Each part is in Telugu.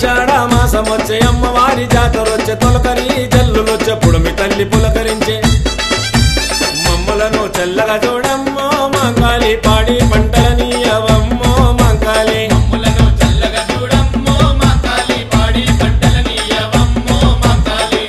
ఆషాఢ మాసం వచ్చే అమ్మవారి జాతర వచ్చే తొలకరి జల్లులొచ్చే పుడమి తల్లి పులకరించే మమ్మలను చల్లగా చూడమ్మో మంగాలి పాడి పంటలని అవమ్మో మంకాలి మమ్ములను చల్లగా చూడమ్మో మా కాలి పాడి పంటలని యవమ్మో మా కాలి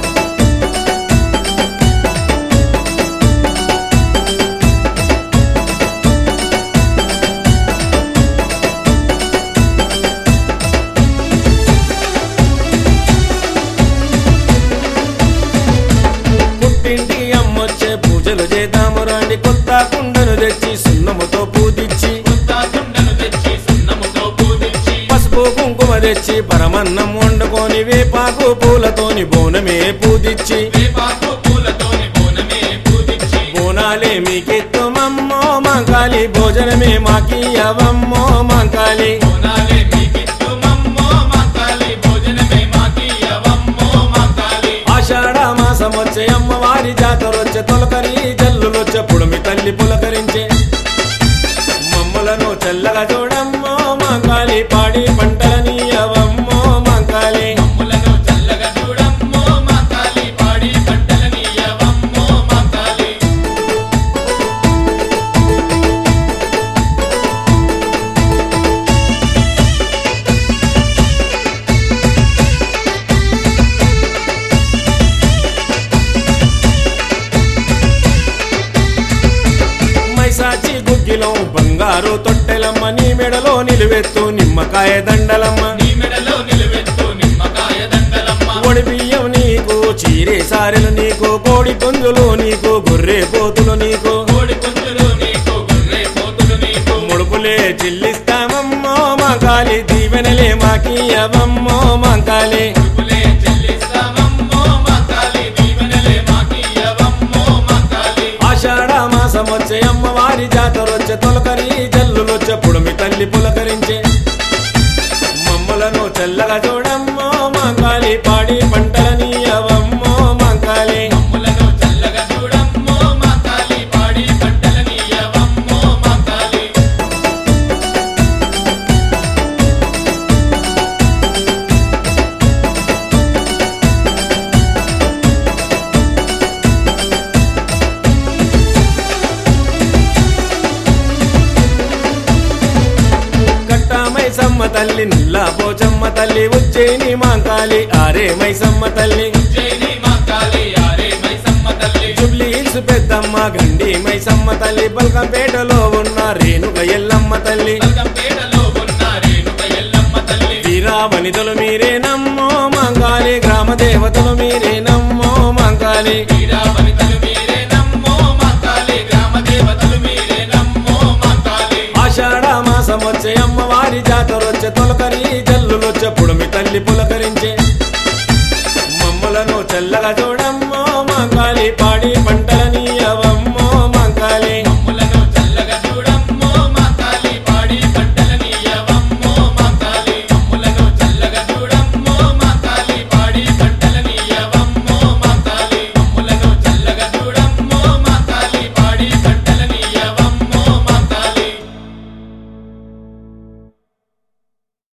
పుట్టింటి అమ్మొచ్చే పూజలు చేద్దాము రండి కొత్త కుండను తెచ్చి సున్నముతో పూజించి కొత్త కుండను తెచ్చి సున్నముతో పూజించి పసుపు కుంకుమ తెచ్చి పరమన్నం వండుకొని వేపాకు పూలతోని బోనమే పూజించి వేపాకు పూలతోని బోనమే పూజించి బోనాలే మీకెత్తుమమ్మో మంకాలి భోజనమే మాకియవమ్మో మంకాలి బోనాలే మీకిత్తుమమ్మో మా కాలి భోజనమే మాకి యవమ్మో మా కాలి ఆషాఢ మాసం వచ్చే అమ్మవారి జాతర వచ్చే తొలకరి జల్లులొచ్చే పుడమి తల్లి పులకరించే మమ్మలను చల్లగా చూడమ్మో మంకాలి పాడి పంటలని అవమ్మో మంకాలి మమ్ములను చల్లగా చూడమ్మో మా కాలి పాడి పంటలని యవమ్మో మా కాలి మైసాచి గుగ్గిలో బంగారు తొట్టెలమ్మ నీ మెడలో నిలువెత్తు నిమ్మకాయ దండలమ్మ నీ మెడలో నిలువెత్తు నిమ్మకాయ దండలమ్మ ఒడి బియ్యం నీకు చీరే సారెలు నీకు కోడి పుంజులు నీకు గొర్రె పోతులు నీకు కోడి పుంజులు నీకు గొర్రె పోతులు నీకు ముడుపులే చెల్లిస్తామమ్మో మంకాలి దీవెనలే మాకి అవమ్మో మంకాలి ముడుపులే చెల్లిస్తామమ్మో మా కాలి దీవెనలే మాకి యవమ్మో మా కాలి ఆషాఢ మాసం వచ్చే అమ్మవారి జాతర వచ్చే తొలకరి జల్లులొచ్చే పుడమి తల్లి పులకరించే మమ్మలను చల్లగా చూడమ్మో మంకాలి పాడి పంటలని అవమ్మో మంకాలి మమ్ములను చల్లగా చూడమ్మో మా కాలి పాడి పంటలని యవమ్మో మా కాలి కట్టా మైసమ్మ తల్లి నిల్లా పోచమ్మ తల్లి ఉజ్జయిని మాంకాలి ఆరే మైసమ్మ తల్లి జైని మా కాలి ఆరే మైసమ్మ తల్లి జుబ్లీ హిల్స్ పెద్దమ్మ గండి మైసమ్మ తల్లి బల్కంపేటలో ఉన్న రేణుక ఎల్లమ్మ తల్లి బల్కంపేటలో ఉన్న రేణుక ఎల్లమ్మ తల్లి వీరా వనితలు మీరేనమ్మో మంగాలి గ్రామ దేవతలు మీరేనమ్మో మంగాలి వీరా వనితలు మీరే నమ్మో మా కాలి గ్రామ దేవతలు మీరే నమ్మో మా కాలి ఆషాఢ మాసం వచ్చే అమ్మవారి జాతర వచ్చే తొలకరి జల్లులొచ్చే పుడమి తల్లి పులకరించే మమ్మలను చల్లగా చూడమ్మో మంగాలి పాడి